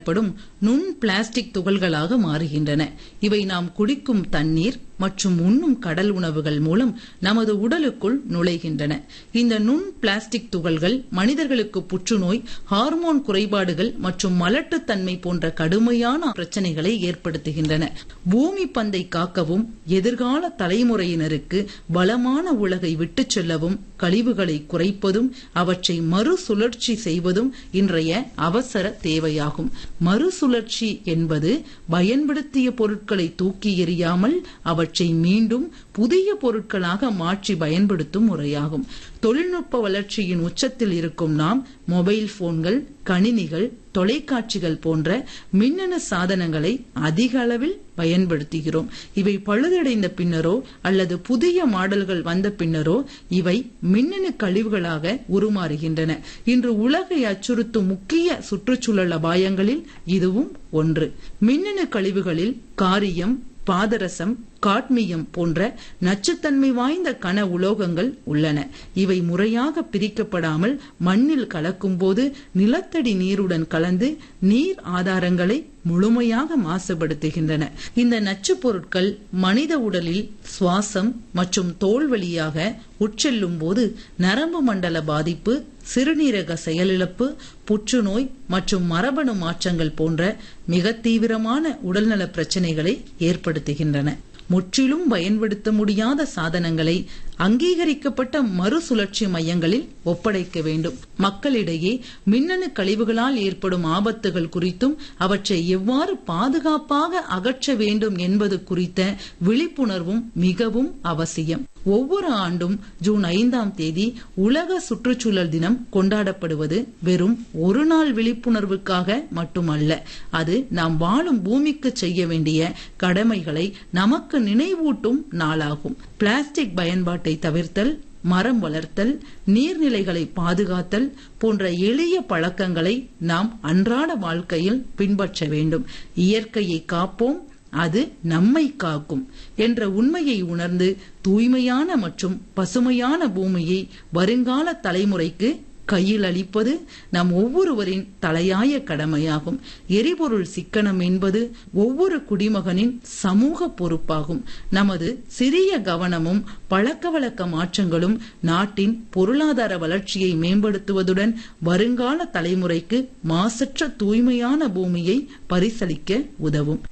படும் நுண் பிளாஸ்டிக் துகள்களாக மாறுகின்றன இவை நாம் குடிக்கும் தண்ணீர் மற்றும் உண்ணும் கடல் உணவுகள் மூலம் நமது உடலுக்குள் நுழைகின்றன இந்த நுண் பிளாஸ்டிக் துகள்கள் மனிதர்களுக்கு புற்றுநோய் ஹார்மோன் குறைபாடுகள் மற்றும் மலட்டுத்தன்மை போன்ற கடுமையான பிரச்சனைகளை ஏற்படுத்துகின்றன பூமி பந்தை காக்கவும் எதிர்கால தலைமுறையினருக்கு வளமான உலகை விட்டுச் செல்லவும் கழிவுகளை குறைப்பதும் அவற்றை மறுசுழற்சி செய்வதும் இன்றைய அவசர தேவையாகும் மறுசுழற்சி என்பது பயன்படுத்திய பொருட்களை தூக்கி எறியாமல் அவற்றை மீண்டும் புதிய பொருட்களாக மாற்றி பயன்படுத்தும் முறையாகும் தொழில்நுட்ப வளர்ச்சியின் உச்சத்தில் இருக்கும் நாம் மொபைல் போன்கள் கணினிகள் தொலைக்காட்சிகள் போன்ற மின்னணு சாதனங்களை அதிக அளவில் பயன்படுத்துகிறோம் இவை பழுதடைந்த பின்னரோ அல்லது புதிய மாடல்கள் வந்த பின்னரோ இவை மின்னணு கழிவுகளாக உருமாறுகின்றன இன்று உலகை அச்சுறுத்தும் முக்கிய சுற்றுச்சூழல் அபாயங்களில் இதுவும் ஒன்று மின்னணு கழிவுகளில் காரியம் பாதரசம் காட்மியம் போன்ற நச்சுத்தன்மை வாய்ந்த கன உலோகங்கள் உள்ளன இவை முறையாக பிரிக்கப்படாமல் மண்ணில் கலக்கும்போது நிலத்தடி நீருடன் கலந்து நீர் ஆதாரங்களை முழுமையாக மாசுபடுத்துகின்றன இந்த நச்சுப் பொருட்கள் மனித உடலில் சுவாசம் மற்றும் தோல் வழியாக உட்செல்லும் போது நரம்பு மண்டல பாதிப்பு சிறுநீரக செயலிழப்பு புற்றுநோய் மற்றும் மரபணு மாற்றங்கள் போன்ற மிக தீவிரமான உடல்நல பிரச்சனைகளை ஏற்படுத்துகின்றன முற்றிலும் பயன்படுத்த முடியாத சாதனங்களை அங்கீகரிக்கப்பட்ட மறுசுழற்சி மையங்களில் ஒப்படைக்க வேண்டும் மக்களிடையே மின்னணு கழிவுகளால் ஏற்படும் ஆபத்துகள் குறித்தும் அவற்றை எவ்வாறு பாதுகாப்பாக அகற்ற வேண்டும் என்பது குறித்த விழிப்புணர்வும் மிகவும் அவசியம் ஒவ்வொரு ஆண்டும் ஜூன் ஐந்தாம் தேதி உலக சுற்றுச்சூழல் தினம் கொண்டாடப்படுவது வெறும் ஒரு நாள் விழிப்புணர்வுக்காக மட்டுமல்ல அது நாம் வாழும் பூமிக்கு செய்ய வேண்டிய கடமைகளை நமக்கு நினைவூட்டும் நாளாகும் பிளாஸ்டிக் பயன்பாட்டை தவிர்த்தல் மரம் வளர்த்தல் நீர்நிலைகளை பாதுகாத்தல் போன்ற எளிய பழக்கங்களை நாம் அன்றாட வாழ்க்கையில் பின்பற்ற வேண்டும் இயற்கையை காப்போம் அது நம்மை காக்கும் என்ற உண்மையை உணர்ந்து தூய்மையான மற்றும் பசுமையான பூமியை வருங்கால தலைமுறைக்கு கையில் அளிப்பது நம் ஒவ்வொருவரின் தலையாய கடமையாகும் எரிபொருள் சிக்கனம் என்பது ஒவ்வொரு குடிமகனின் சமூக பொறுப்பாகும் நமது சிறிய கவனமும் பழக்க வழக்க மாற்றங்களும் நாட்டின் பொருளாதார வளர்ச்சியை மேம்படுத்துவதுடன் வருங்கால தலைமுறைக்கு மாசற்ற தூய்மையான பூமியை பரிசளிக்க உதவும்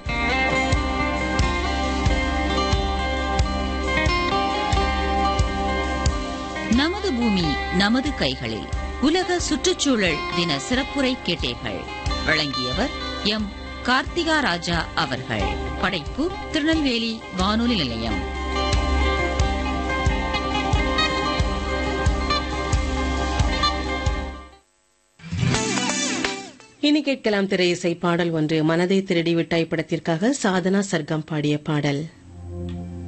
நமது பூமி நமது கைகளில் உலக சுற்றுச்சூழல் தின சிறப்புரை கேட்டீர்கள் வழங்கியவர் எம் கார்த்திகா ராஜா அவர்கள் படைப்பு திருநெல்வேலி வானொலி நிலையம் இனி கேட்கலாம் திரை இசை பாடல் ஒன்று மனதை திருடி விட்டாய் படத்திற்காக சாதனா சர்க்கம் பாடிய பாடல்